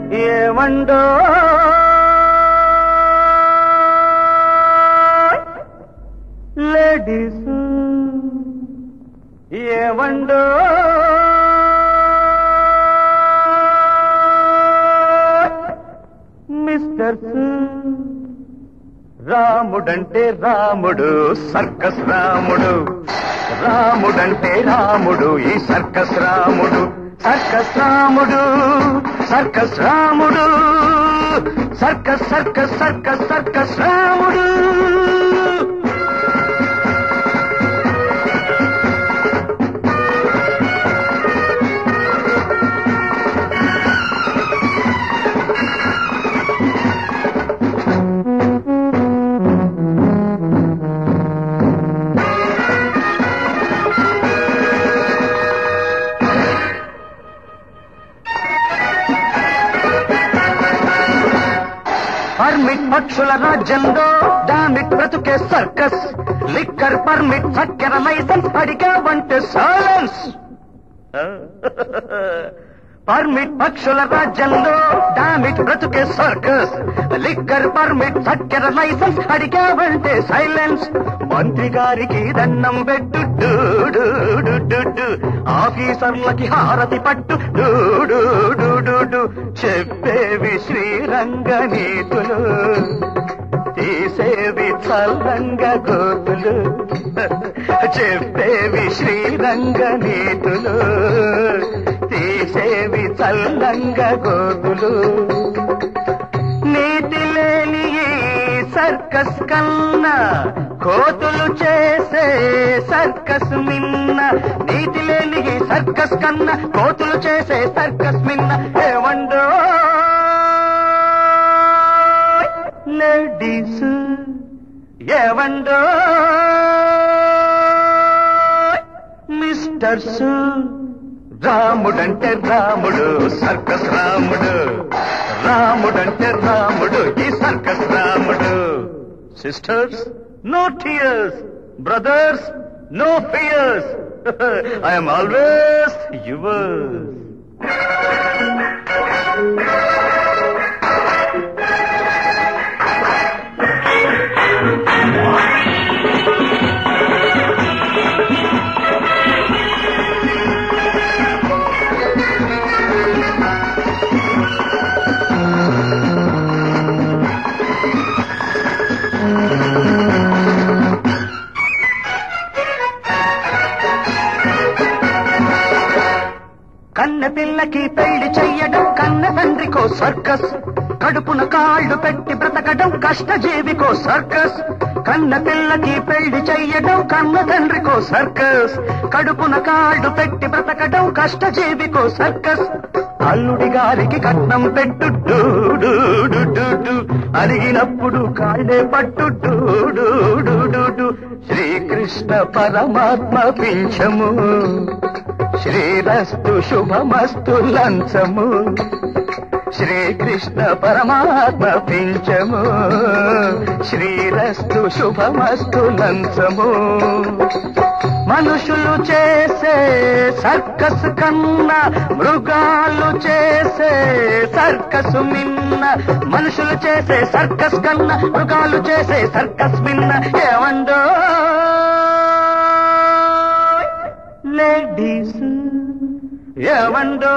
ఏమండో లేడీస్ ఏమండో మిస్టర్స్ రాముడంటే రాముడు సర్కస్ రాముడు రాముడంటే రాముడు ఈ circus Ramudu circus Ramudu circus Ramudu circus circus circus circus Ramudu permit పక్షుల రాజ్యంలో డామిట్ బ్రతుకే సర్కస్ లిక్కర్ పర్మిట్ చక్కెర లైసెన్స్ అడిగావంటే సైలెన్స్ పర్మిట్ పక్షుల రాజ్యంలో డామిట్ బ్రతుకే సర్కస్ లిక్కర్ పర్మిట్ చక్కెర లైసెన్స్ అడిగావంటే సైలెన్స్ మంత్రి గారికి దండం పెట్టు డు, డు, డు, డు, డు. ఆఫీసర్లకి హారతి పట్టు డు, డు, డు, డు, డు. చెప్పేవి శ్రీరంగ నీతులు తీసేవి చల్లంగ గోతులు చెప్పేవి శ్రీరంగ నీతులు తీసేవి చల్లంగ గోతులు నీతి లేని ఈ సర్కస్ కన్నా కోతులు చేసే సర్కస్ మిన్న నీతి లేని ఈ సర్కస్ కన్నా కోతులు చేసే సర్కస్ మిన్న ఏమండో లేడీస్ ఏవండో మిస్టర్స్ రాముడంటే రాముడు సర్కస్ రాముడు రాముడంటే రాముడు ఈ circus Ramudu sisters no tears brothers no fears I'm always yours కన్న పిల్లకి పెళ్లి చెయ్యడం కన్న తండ్రికో సర్కస్ కడుపున కాళ్ళు పెట్టి బ్రతకడం కష్టజీవికో సర్కస్ కన్న పిల్లకి పెళ్లి చెయ్యడం కన్న తండ్రికో సర్కస్ కడుపున కాళ్ళు పెట్టి బ్రతకడం కష్టజీవికో సర్కస్ అల్లుడి గారికి కట్నం పెట్టు డూ, డూ, డూ, డూ, డూ. అడిగినప్పుడు కాళ్ళే పట్టు డూ, డూ, డూ, డూ, డూ. శ్రీకృష్ణ పరమాత్మ పింఛము శ్రీరస్తు శుభమస్తు లంచము శ్రీకృష్ణ పరమాత్మ పింఛము శ్రీరస్తు శుభమస్తు లంచము మనుషులు చేసే సర్కస్ కన్నా మృగాలు చేసే సర్కస్ మిన్న మనుషులు చేసే సర్కస్ కన్నా మృగాలు చేసే సర్కస్ మిన్న ఏమండో లేడీస్ ఏమండో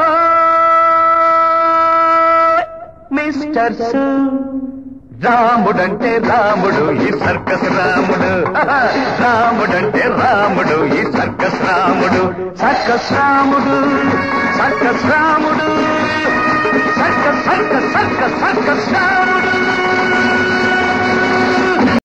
మిస్టర్స్ రాముడంటే రాముడు ఈ సర్కస్ రాముడు రాముడంటే రాముడు ఈ circus Ramudu circus Ramudu circus రాముడు